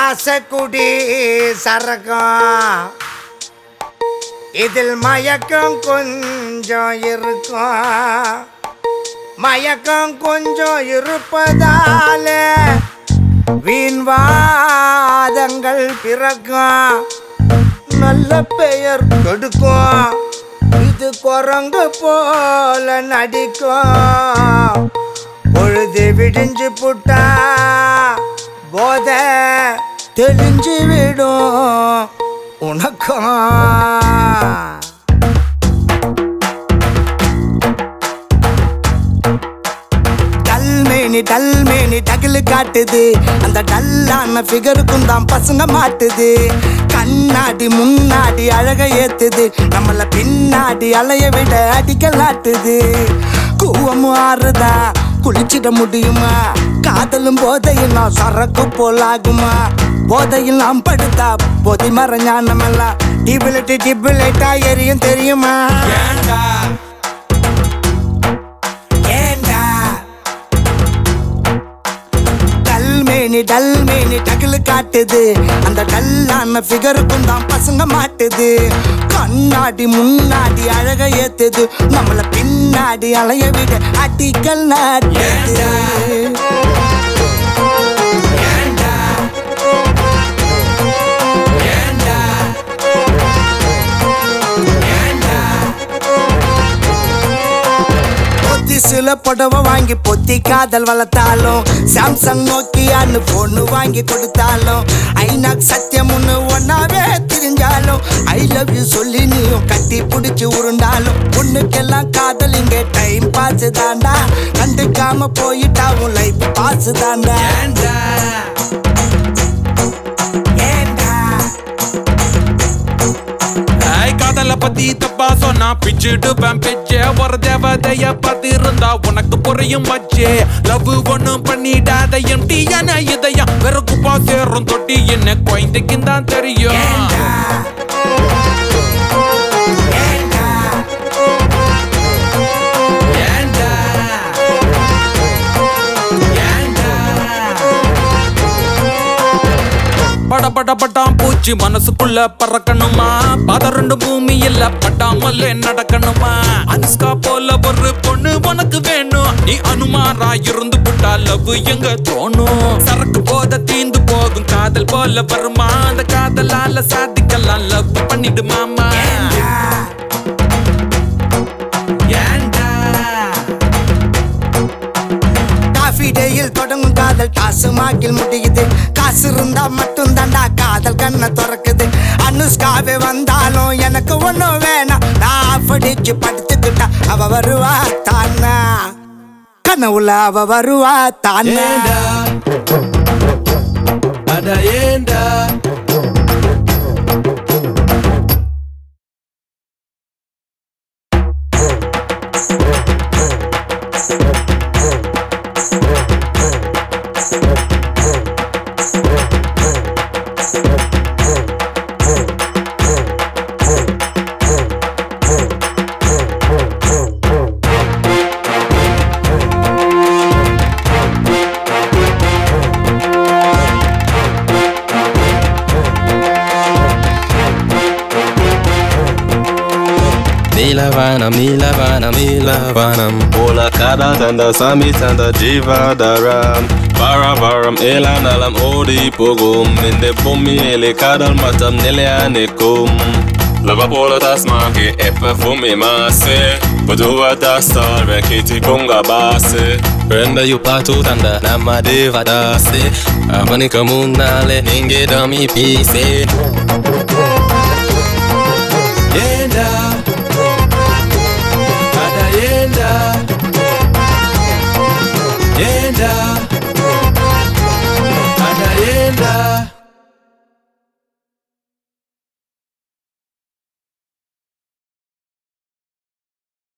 ராசக்குடி சரகம் இதில் மயக்கம் கொஞ்சம் இருக்கும் மயக்கம் கொஞ்சம் இருப்பதால வீண்வாதங்கள் பிறக்கும் நல்ல பெயர் கெடுக்கும் இது குரங்கு போல நடிக்கும் பொழுது விடிஞ்சு புட்டா போத தெளிஞ்சு விடும் உனக்கும் டல்மேனி டல்மேனி டகிலு காட்டுது அந்த டல்லான ஃபிகருக்கும் தான் பசங்க மாட்டுது கண்ணாடி முன்னாடி அழக ஏத்துது நம்மள பின்னாடி அலைய விட அடிக்கலாட்டுது கூவமும் ஆறுதா குளிச்சிட முடியுமா காதலும் போதையெல்லாம் சரக்கு போலாகுமா போதையெல்லாம் படுத்தா பொதி மர ஞானமெல்லாம் டிபிலிட்டி டிபிலைட்டா எரியும் தெரியுமா ஏண்டா ஏண்டா டல்மேனி டல்மேனி டகுலு காட்டுது அந்த டல்லான ஃபிகருக்கும் தான் பசங்க மாட்டுது கண்ணாடி முன்னாடி அழக ஏத்துது நம்மள பின்னாடி அலைய விட அடிக்கல் நாட்டுது ஏண்டா ஏண்டா ஏண்டா பொத்தி சில புடவை வாங்கி பொத்தி காதல் வளர்த்தாலும் சாம்சங் நோக்கியான்னு பொண்ணு வாங்கி கொடுத்தாலும் ஐநாக் சத்தியம் ஒண்ணு ஒன்னாவே திரிஞ்சாலும் ஐ லவ் யூ சொல்லி நீயும் கட்டி பிடிச்சி உருண்டாலும் பொண்ணுக்கெல்லாம் காதல் இங்க டைம் பாஸ் தாண்டா கண்டுக்காம போயிட்டா உன் லைஃப் பாஸ் தாண்டா ஏண்டா ஏண்டா ஐய் காதல பத்தி தப்பா சொன்னா பிச்சுடுவேன் பிச்சே ஒரு தேவதைய பத்தி இருந்தா உனக்கு புரியும் வச்சே லவ் ஒண்ணும் பண்ணிடாத எம்டியான இதயம் வெறுக்குப்பா சேரும் தொட்டி என்ன குழந்தைக்கு தான் தெரியும் ஏண்டா ஏண்டா ஏண்டா ஏண்டா பட பட பட்டாம் பூச்சி மனசுக்குள்ள பறக்கணுமா பதறண்டு பூமி இல்ல பட்டாமலே நடக்கணுமா அனுஷ்கா போல ஒரு பொண்ணு உனக்கு வேணும் நீ அனுமாரா இருந்து புட்டா லவ் எங்க தோணும் சரக்கு போத தீந்து போகும் காதல் போல வருமா அந்த காதலால சாதிக்கலாம் லவ் பண்ணிடு மாமா ஏண்டா காஃபி டேயில் தொடங்கும் காதல் காசு மாக்கில் முடியுது காசு இருந்தா மட்டும் தாண்டா காதல் கண்ணை திறக்குது அனுஷ்காவே வந்தாலும் எனக்கு ஒண்ணும் வேணாம் நான் ஆஃப் அடிச்சு படுத்துக்கிட்டா அவ வருவா தானா கனவுல அவ வருவா தானா ஏண்டா அட ஏண்டா Milavanam, Milavanam, Milavanam Ola kada tanda sami tanda jivadaram Varavaram elanalam odi pogum Minde bumi ele kadal matam nele anekum Lava pola tasmake epa fumi mase Badua dastar rekiti kunga base Brenda yupatu tanda nama deva dase Avanika munale ninge dami pise